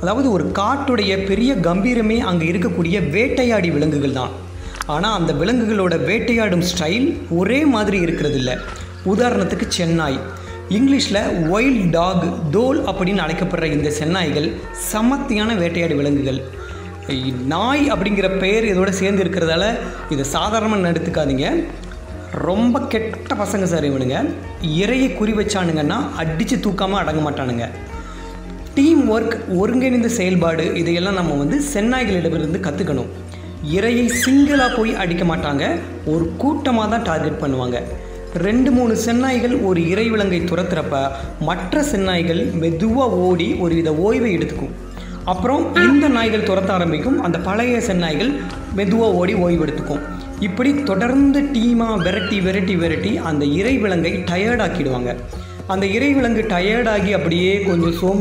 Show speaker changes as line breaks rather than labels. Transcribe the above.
அதாவது ஒரு காட்டுடைய பெரிய கம்பீரமே அங்கே இருக்கக்கூடிய வேட்டையாடி விலங்குகள் தான் ஆனால் அந்த விலங்குகளோட வேட்டையாடும் ஸ்டைல் ஒரே மாதிரி இருக்கிறது இல்லை உதாரணத்துக்கு சென்னாய் இங்கிலீஷில் ஒயில்ட் டாக் டோல் அப்படின்னு அழைக்கப்படுற இந்த சென்னாய்கள் சமத்தியான வேட்டையாடி விலங்குகள் நாய் அப்படிங்கிற பெயர் இதோட சேர்ந்து இருக்கிறதால இதை சாதாரணமாக எடுத்துக்காதீங்க ரொம்ப கெட்ட பசங்க சார் இவனுங்க இறையை குறி வச்சானுங்கன்னா அடித்து தூக்காமல் அடங்க மாட்டானுங்க டீம் ஒர்க் ஒருங்கிணைந்த செயல்பாடு இதையெல்லாம் நம்ம வந்து சென்னாய்களிடமிருந்து கற்றுக்கணும் இரையை சிங்கிளாக போய் அடிக்க மாட்டாங்க ஒரு கூட்டமாக தான் டார்கெட் பண்ணுவாங்க ரெண்டு மூணு சென்னாய்கள் ஒரு இறை விலங்கை துரத்துறப்ப மற்ற சென்னாய்கள் மெதுவாக ஓடி ஒரு வித ஓய்வை எடுத்துக்கும் அப்புறம் இந்த நாய்கள் துரத்த ஆரம்பிக்கும் அந்த பழைய சென்னாய்கள் மெதுவாக ஓடி ஓய்வு எடுத்துக்கும் இப்படி தொடர்ந்து டீமாக விரட்டி விரட்டி விரட்டி அந்த இறை விலங்கை டயர்டாக்கிடுவாங்க அந்த இறை விலங்கு டயர்டாகி அப்படியே கொஞ்சம் சோம்